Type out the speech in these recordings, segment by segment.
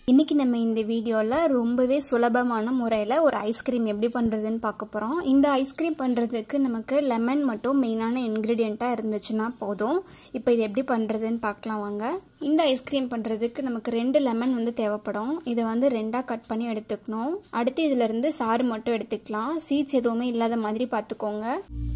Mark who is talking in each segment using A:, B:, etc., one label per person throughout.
A: இன்றைக்கி நம்ம இந்த வீடியோவில் ரொம்பவே சுலபமான முறையில் ஒரு ஐஸ்கிரீம் எப்படி பண்ணுறதுன்னு பார்க்க போகிறோம் இந்த ஐஸ்கிரீம் பண்ணுறதுக்கு நமக்கு லெமன் மட்டும் மெயினான இன்க்ரீடியண்ட்டாக இருந்துச்சுன்னா போதும் இப்போ இது எப்படி பண்ணுறதுன்னு பார்க்கலாம் வாங்க இந்த ஐஸ்கிரீம் பண்ணுறதுக்கு நமக்கு ரெண்டு லெமன் வந்து தேவைப்படும் இதை வந்து ரெண்டாக கட் பண்ணி எடுத்துக்கணும் அடுத்து இதிலிருந்து சாறு மட்டும் எடுத்துக்கலாம் சீட்ஸ் எதுவுமே இல்லாத மாதிரி பார்த்துக்கோங்க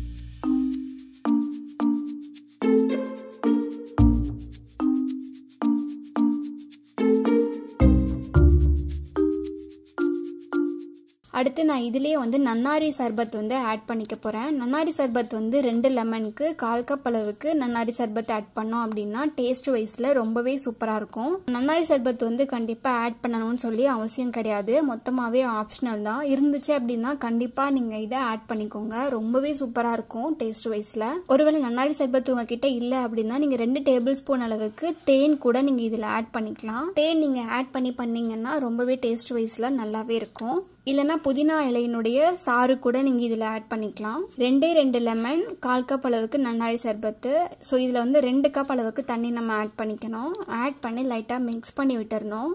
A: அடுத்து நான் இதிலே வந்து நன்னாரி சர்பத் வந்து ஆட் பண்ணிக்க போகிறேன் நன்னாரி சர்பத் வந்து ரெண்டு லெமனுக்கு கால் கப் அளவுக்கு நன்னாரி சர்பத் ஆட் பண்ணோம் அப்படின்னா டேஸ்ட் வைஸில் ரொம்பவே சூப்பராக இருக்கும் நன்னாரி சர்பத் வந்து கண்டிப்பாக ஆட் பண்ணணும்னு சொல்லி அவசியம் கிடையாது மொத்தமாகவே ஆப்ஷனல் தான் இருந்துச்சு அப்படின்னா கண்டிப்பாக நீங்கள் இதை ஆட் பண்ணிக்கோங்க ரொம்பவே சூப்பராக இருக்கும் டேஸ்ட் வைஸில் ஒருவேளை நன்னாரி சர்பத் உங்ககிட்ட இல்லை அப்படின்னா நீங்கள் ரெண்டு டேபிள் ஸ்பூன் அளவுக்கு தேன் கூட நீங்கள் இதில் ஆட் பண்ணிக்கலாம் தேன் நீங்கள் ஆட் பண்ணி பண்ணீங்கன்னா ரொம்பவே டேஸ்ட் வைஸில் நல்லாவே இருக்கும் இல்லைனா புதினா இலையினுடைய சாறு கூட நீங்கள் இதில் ஆட் பண்ணிக்கலாம் ரெண்டே ரெண்டு லெமன் கால் கப் அளவுக்கு நன்னாரி சர்பத்து ஸோ இதில் வந்து ரெண்டு கப் அளவுக்கு தண்ணி நம்ம ஆட் பண்ணிக்கணும் ஆட் பண்ணி லைட்டாக மிக்ஸ் பண்ணி விட்டுறணும்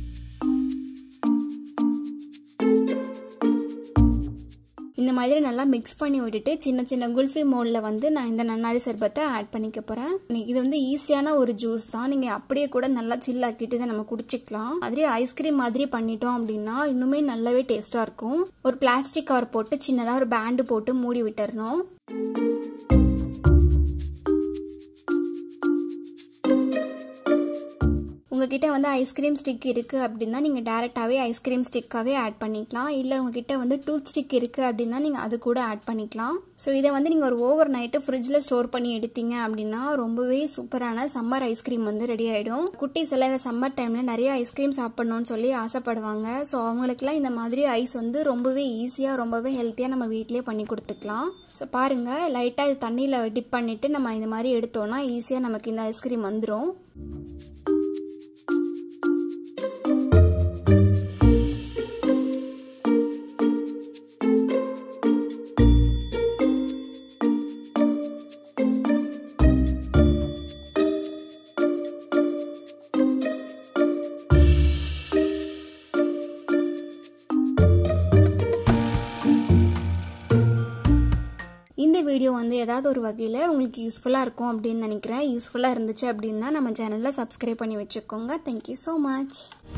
A: இந்த மாதிரி நல்லா மிக்ஸ் பண்ணி விட்டுட்டு சின்ன சின்ன குல்ஃபி மோலில் வந்து நான் இந்த நன்னாரி சர்பத்தை ஆட் பண்ணிக்க போகிறேன் இது வந்து ஈஸியான ஒரு ஜூஸ் தான் நீங்கள் அப்படியே கூட நல்லா சில்லாக்கிட்டு இதை நம்ம குடிச்சிக்கலாம் அதுவே ஐஸ்கிரீம் மாதிரி பண்ணிட்டோம் அப்படின்னா இன்னுமே நல்லாவே டேஸ்ட்டாக இருக்கும் ஒரு பிளாஸ்டிக் கவர் போட்டு சின்னதாக ஒரு பேண்டு போட்டு மூடி விட்டுறணும் உங்ககிட்ட வந்து ஐஸ்கிரீம் ஸ்டிக் இருக்குது அப்படின்னா நீங்கள் டேரெக்டாகவே ஐஸ்கிரீம் ஸ்டிக்காகவே ஆட் பண்ணிக்கலாம் இல்லை உங்ககிட்ட வந்து டூத் ஸ்டிக் இருக்குது அப்படின்னா நீங்கள் அது கூட ஆட் பண்ணிக்கலாம் ஸோ இதை வந்து நீங்கள் ஒரு ஓவர் நைட்டு ஃப்ரிட்ஜில் ஸ்டோர் பண்ணி எடுத்தீங்க அப்படின்னா ரொம்பவே சூப்பரான சம்மர் ஐஸ்கிரீம் வந்து ரெடி ஆகிடும் குட்டீஸ் எல்லாம் இந்த சம்மர் டைமில் நிறைய ஐஸ்கிரீம் சாப்பிட்ணுன்னு சொல்லி ஆசைப்படுவாங்க ஸோ அவங்களுக்குலாம் இந்த மாதிரி ஐஸ் வந்து ரொம்பவே ஈஸியாக ரொம்பவே ஹெல்த்தியாக நம்ம வீட்டிலே பண்ணி கொடுத்துக்கலாம் ஸோ பாருங்கள் லைட்டாக இது தண்ணியில் டிப் பண்ணிவிட்டு நம்ம இந்த மாதிரி எடுத்தோன்னா ஈஸியாக நமக்கு இந்த ஐஸ்கிரீம் வந்துடும் இந்த வீடியோ வந்து ஏதாவது ஒரு வகையில் உங்களுக்கு யூஸ்ஃபுல்லாக இருக்கும் அப்படின்னு நினைக்கிறேன் யூஸ்ஃபுல்லாக இருந்துச்சு அப்படின்னா நம்ம சேனலில் சப்ஸ்கிரைப் பண்ணி வச்சுக்கோங்க தேங்க்யூ ஸோ மச்